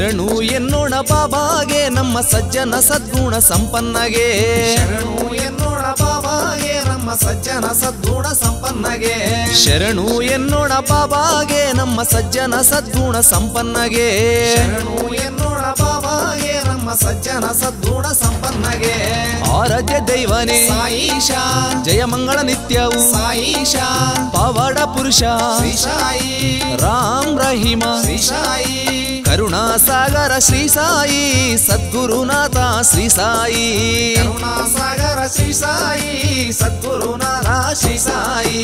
ಶರಣು ಎನ್ನೋಣ ಬಾಬಾಗೆ ನಮ್ಮ ಸಜ್ಜನ ಸದ್ಗುಣ ಸಂಪನ್ನಗೆ ಶರಣು ಎನ್ನೋಣ ಬಾಬಾಗೆ ನಮ್ಮ ಸಜ್ಜನ ಸದ್ಗುಣ ಸಂಪನ್ನಗೆ ಶರಣು ಎನ್ನೋಣ ಬಾಬಾಗೆ ನಮ್ಮ ಸಜ್ಜನ ಸದ್ಗುಣ ಸಂಪನ್ನಗೆ ಶರಣು ಎನ್ನೋಣ ಬಾಬಾಗೆ ನಮ್ಮ ಸಜ್ಜನ ಸದ್ಗುಣ ಸಂಪನ್ನಗೆ ಆರಾಧ್ಯ ದೈವನೇ ಸಾಯಿಷ ಜಯ ಮಂಗಳ ನಿತ್ಯವು ಸಾಯಿಷ ಪವಾಡ ಪುರುಷ ಶ್ರೀ ಸಾಯಿ ರಾಮ್ ರಹಿಮ ಶ್ರೀ ಸಾಯಿ ಕರುಣಾ ಸಾಗರ ಶ್ರೀ ಸಾಯಿ ಸದ್ಗುರುನಾಥ ಶ್ರೀ ಸಾಯಿ ಕರುಣಾ ಸಾಗರ ಶ್ರೀ ಸಾಯಿ ಸದ್ಗುರುನಾಥ ಶ್ರೀ ಸಾಯಿ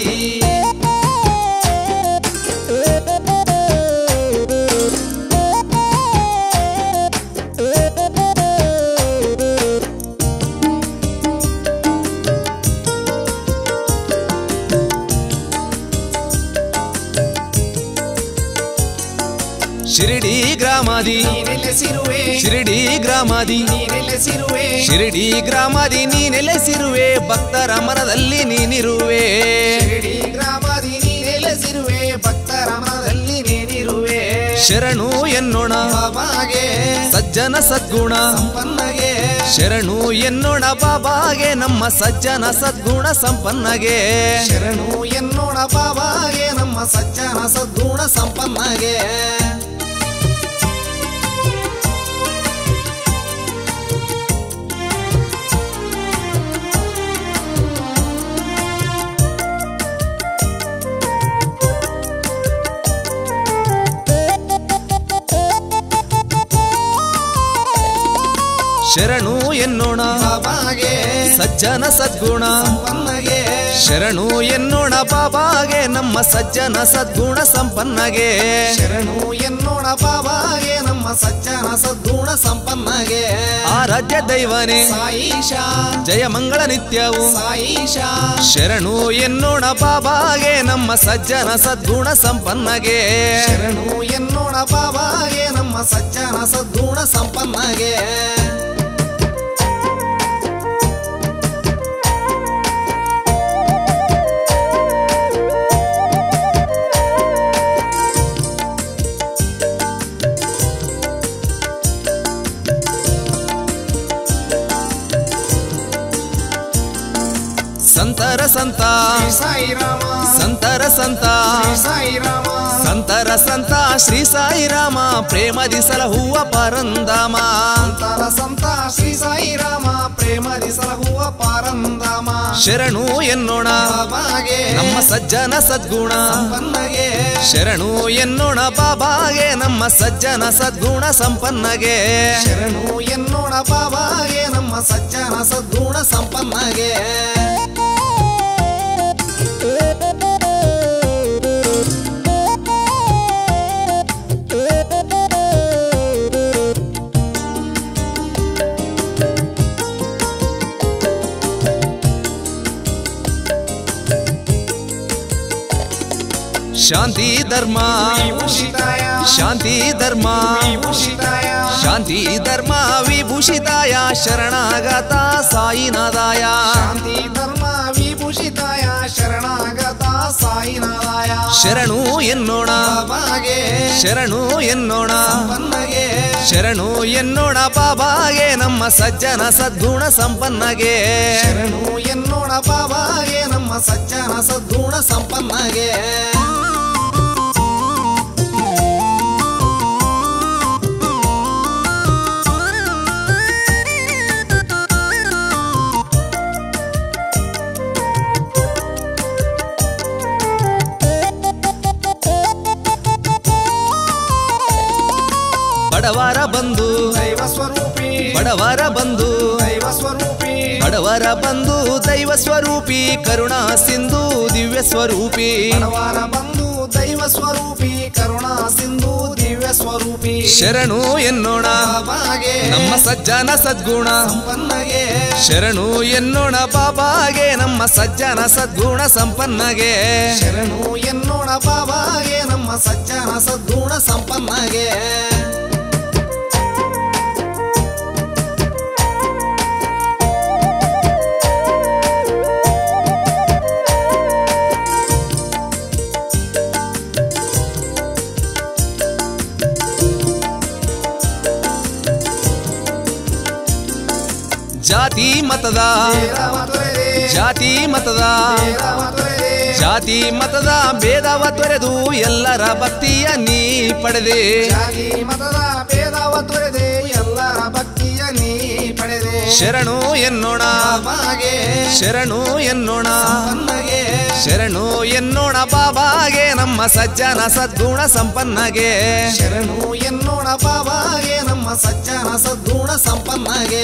ಶಿರಡಿ ಗ್ರಾಮಾದಿ ನೀನೆಲೆಸಿರುವೆ ಶಿರಡಿ ಗ್ರಾಮಾದಿ ನೀನೆಲೆಸಿರುವೆ ಶಿರಡಿ ಗ್ರಾಮಾದಿ ನೀನೆಲೆಸಿರುವೆ ಭಕ್ತರ ಮನದಲ್ಲಿ ನೀನಿರುವೆ ಶಿರಡಿ ಗ್ರಾಮದಿ ನೀನೆಲೆಸಿರುವೆ ಭಕ್ತರ ಮನದಲ್ಲಿ ನೀನಿರುವೆ ಶರಣು ಎನ್ನೋಣ ಬಾಬಾಗೆ ಸಜ್ಜನ ಸದ್ಗುಣ ಸಂಪನ್ನಗೆ ಶರಣು ಎನ್ನೋಣ ಬಾಬಾಗೆ ನಮ್ಮ ಸಜ್ಜನ ಸದ್ಗುಣ ಸಂಪನ್ನಗೆ ಶರಣು ಎನ್ನೋಣ ಬಾಬಾಗೆ ನಮ್ಮ ಸಜ್ಜನ ಸದ್ಗುಣ ಸಂಪನ್ನಗೆ ಶರಣು ಎನ್ನೋಣ ಬಾಬಾಗೆ ಸಜ್ಜನ ಸದ್ಗುಣ ಸಂಪನ್ನಗೆ ಶರಣು ಎನ್ನೋಣ ಬಾಬಾಗೆ ನಮ್ಮ ಸಜ್ಜನ ಸದ್ಗುಣ ಸಂಪನ್ನಗೆ ಶರಣು ಎನ್ನೋಣ ಬಾಬಾಗೆ ನಮ್ಮ ಸಜ್ಜನ ಸದ್ಗುಣ ಸಂಪನ್ನಗೆ ಆರಾಧ್ಯ ದೈವನೇ ಸಾಯಿಷ ಜಯ ಮಂಗಳ ನಿತ್ಯವು ಸಾಯಿಷ ಶರಣು ಎನ್ನೋಣ ಬಾಬಾಗೆ ನಮ್ಮ ಸಜ್ಜನ ಸದ್ಗುಣ ಸಂಪನ್ನಗೆ ಶರಣು ಎನ್ನೋಣ ಬಾಬಾಗೆ ನಮ್ಮ ಸಜ್ಜನ ಸದ್ಗುಣ ಸಂಪನ್ನಗೆ ಸಂತರ ಸಂತ ಶ್ರೀ ಸಾಯಿರಾಮ ಸಂತರ ಸಂತ ಶ್ರೀ ಸಾಯಿರಾಮ ಸಂತರ ಸಂತ ಶ್ರೀ ಸಾಯಿರಾಮ ಪ್ರೇಮದಿ ಸಲಹುವ ಪರಂದಾಮ ಸಂತರ ಸಂತ ಶ್ರೀ ಸಾಯಿರಾಮ ಪ್ರೇಮದಿ ಸಲಹುವ ಪಾರಂದಾಮ ಶರಣು ಎನ್ನೋಣ ಬಾಬಾಗೆ ನಮ್ಮ ಸಜ್ಜನ ಸದ್ಗುಣ ಸಂಪನ್ನಗೆ ಶರಣು ಎನ್ನೋಣ ಬಾಬಾಗೆ ನಮ್ಮ ಸಜ್ಜನ ಸದ್ಗುಣ ಸಂಪನ್ನಗೆ ಶರಣು ಎನ್ನೋಣ ಬಾಬಾಗೆ ನಮ್ಮ ಸಜ್ಜನ ಸದ್ಗುಣ ಸಂಪನ್ನಗೆ ಶಾಂತಿ ಧರ್ಮ ವಿಭೂಷಿತಾಯ ಶಾಂತಿ ಧರ್ಮ ವಿಭೂಷಿತಾಯ ಶಾಂತಿ ಧರ್ಮ ವಿಭೂಷಿತಾಯ ಶರಣಾಗತ ಸಾಯಿನಾದಾಯ ಶಾಂತಿ ಧರ್ಮ ವಿಭೂಷಿತಾಯ ಶರಣಾಗತ ಸಾಯಿನಾರಾಯ ಶರಣು ಎನ್ನೋಣ ಬಾಬಾಗೆ ಶರಣು ಎನ್ನೋಣ ಸಂಪನ್ನಗೆ ಶರಣು ಎನ್ನೋಣ ಬಾಬಾಗೆ ನಮ್ಮ ಸಜ್ಜನ ಸದ್ಗುಣ ಸಂಪನ್ನಗೆ ಶರಣು ಎನ್ನೋಣ ಬಾಬಾಗೆ ನಮ್ಮ ಸಜ್ಜನ ಸದ್ಗುಣ ಸಂಪನ್ನಗೆ ಬಡವರ ಬಂಧು ದೈವ ಸ್ವರೂಪಿ ಬಡವರ ಬಂಧು ದೈವ ಸ್ವರೂಪಿ ಬಡವರ ಬಂಧು ದೈವ ಸ್ವರೂಪಿ ಕರುಣಾ ಸಿಂಧು ದಿವ್ಯ ಸ್ವರೂಪಿ ಬಡವರ ಬಂಧು ದೈವ ಸ್ವರೂಪಿ ಕರುಣಾ ಸಿಂಧು ದಿವ್ಯ ಸ್ವರೂಪಿ ಶರಣು ಎನ್ನೋಣ ಬಾಬಾಗೆ ನಮ್ಮ ಸಜ್ಜನ ಸದ್ಗುಣ ಸಂಪನ್ನಗೆ ಶರಣು ಎನ್ನೋಣ ಬಾಬಾಗೆ ನಮ್ಮ ಸಜ್ಜನ ಸದ್ಗುಣ ಸಂಪನ್ನಗೆ ಶರಣು ಎನ್ನೋಣ ಬಾಬಾಗೆ ನಮ್ಮ ಸಜ್ಜನ ಸದ್ಗುಣ ಸಂಪನ್ನಗೆ ಜಾತಿ ಮತದ ಭೇದವ ತೊರೆದೆ ಜಾತಿ ಮತದ ಭೇದವ ತೊರೆದೆ ಜಾತಿ ಮತದ ಭೇದವ ತೊರೆದು ಎಲ್ಲರ ಭಕ್ತಿಯ ನೀ ಪಡೆದೆ ಜಾತಿ ಮತದ ಭೇದವ ತೊರೆದೆ ಎಲ್ಲರ ಭಕ್ತಿಯ ನೀ ಪಡೆದೆ ಶರಣು ಎನ್ನೋಣ ಬಾಬಾಗೆ ಶರಣು ಎನ್ನೋಣ ಸಂಪನ್ನಗೆ ಶರಣು ಎನ್ನೋಣ ಬಾಬಾಗೆ ನಮ್ಮ ಸಜ್ಜನ ಸದ್ಗುಣ ಸಂಪನ್ನಗೆ ಶರಣು ಎನ್ನೋಣ ಬಾಬಾಗೆ ನಮ್ಮ ಸಜ್ಜನ ಸದ್ಗುಣ ಸಂಪನ್ನಗೆ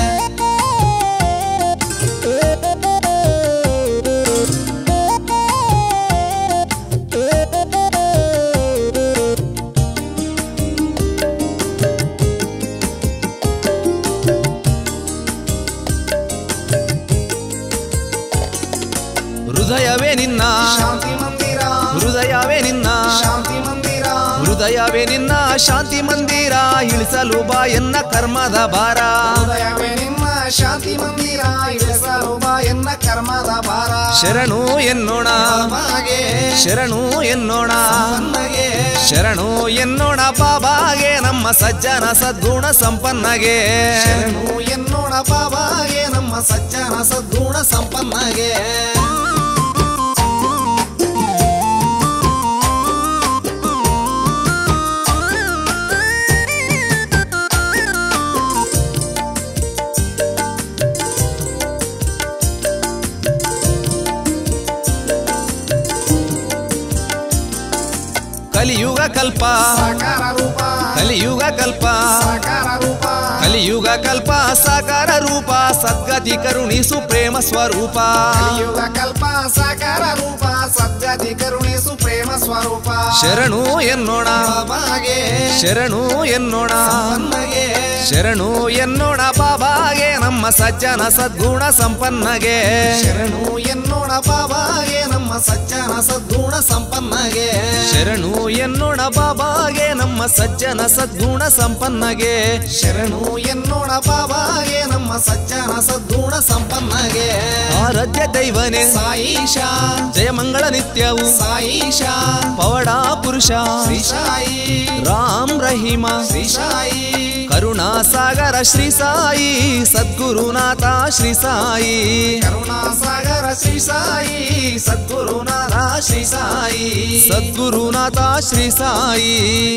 ಹೃದಯವೇ ನಿನ್ನ ಶಾಂತಿ ಮಂದಿರ ಹೃದಯವೇ ನಿನ್ನ ಶಾಂತಿ ಮಂದಿರ ಹೃದಯವೇ ನಿನ್ನ ಶಾಂತಿ ಮಂದಿರ ಇಳಿಸಲು ಬಾ ಎನ್ನ ಕರ್ಮದ ಭಾರ ಹೃದಯವೇ ನಿಮ್ಮ ಶಾಂತಿ ಮಂದಿರ ಇಳಿಸಲು ಬಾ ಎನ್ನ ಕರ್ಮದ ಭಾರ ಶರಣು ಎನ್ನೋಣ ಬಾಬಾಗೆ ಶರಣು ಎನ್ನೋಣ ಸಂಪನ್ನಗೆ ಶರಣು ಎನ್ನೋಣ ಬಾಬಾಗೆ ನಮ್ಮ ಸಜ್ಜನ ಸದ್ಗುಣ ಸಂಪನ್ನಗೆ ಶರಣು ಎನ್ನೋಣ ಬಾಬಾಗೆ ನಮ್ಮ ಸಜ್ಜನ ಸದ್ಗುಣ ಸಂಪನ್ನಗೆ ಕಲಿಯುಗ ಕಲ್ಪ ಸಾಕಾರ ರೂಪ ಕಲಿಯುಗ ಕಲ್ಪ ಸಾಕಾರ ರೂಪ ಕಲಿಯುಗ ಕಲ್ಪ ಸಾಕಾರ ರೂಪ ಸದ್ಗತಿ ಕರುಣಿಸು ಪ್ರೇಮ ಸ್ವರೂಪ ಕಲಿಯುಗ ಕಲ್ಪ ಸಾಕಾರ ರೂಪ ಸದ್ಗತಿ ಕರುಣಿಸು ಪ್ರೇಮ ಸ್ವರೂಪ ಶರಣು ಎನ್ನೋಣ ಬಾಬಾಗೆ ಶರಣು ಎನ್ನೋಣ ಸಂಪನ್ನಗೆ ಶರಣು ಎನ್ನೋಣ ಬಾಬಾಗೆ ನಮ್ಮ ಸಜ್ಜನ ಸದ್ಗುಣ ಸಂಪನ್ನಗೆ ಶರಣು ಎನ್ನೋಣ ಬಾಬಾಗೆ ನಮ್ಮ ಸಜ್ಜನ ಸದ್ಗುಣ ಸಂಪನ್ನಗೆ ಶರಣು ಎನ್ನೋಣ ಬಾಬಾಗೆ ನಮ್ಮ ಸಜ್ಜನ ಸದ್ಗುಣ ಸಂಪನ್ನಗೆ ಶರಣು ಎನ್ನೋಣ ಬಾಬಾಗೆ ನಮ್ಮ ಸಜ್ಜನ ಸದ್ಗುಣ ಸಂಪನ್ನಗೆ ಆರಾಧ್ಯ ದೈವನೇ ಸಾಯಿಷ ಜಯಮಂಗಳ ನಿತ್ಯವು ಸಾಯಿಷ ಪವಡ ಪುರುಷ ಶ್ರೀ ಸಾಯಿ ರಾಮ್ ರಹಿಮ ಶ್ರೀ ಸಾಯಿ ಕರುಣಾ ಸಾಗರ ಶ್ರೀ ಸಾಯಿ ಸದ್ಗುರುನಾಥ ಶ್ರೀ ಸಾಯಿ ಕರುಣಾ ಸಾಗರ ಶ್ರೀ ಸಾಯಿ ಸದ್ಗುರುನಾಥ ಶ್ರೀ ಸಾಯಿ ಸದ್ಗುರುನಾಥ ಶ್ರೀ ಸಾಯಿ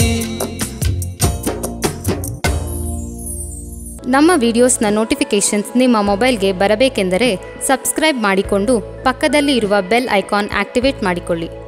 ನಮ್ಮ ವಿಡಿಯೋಸ್ನ ನೋಟಿಫಿಕೇಷನ್ಸ್ ನಿಮ್ಮ ಮೊಬೈಲ್ಗೆ ಬರಬೇಕೆಂದರೆ ಸಬ್ಸ್ಕ್ರೈಬ್ ಮಾಡಿಕೊಂಡು ಪಕ್ಕದಲ್ಲಿ ಇರುವ ಬೆಲ್ ಐಕಾನ್ ಆಕ್ಟಿವೇಟ್ ಮಾಡಿಕೊಳ್ಳಿ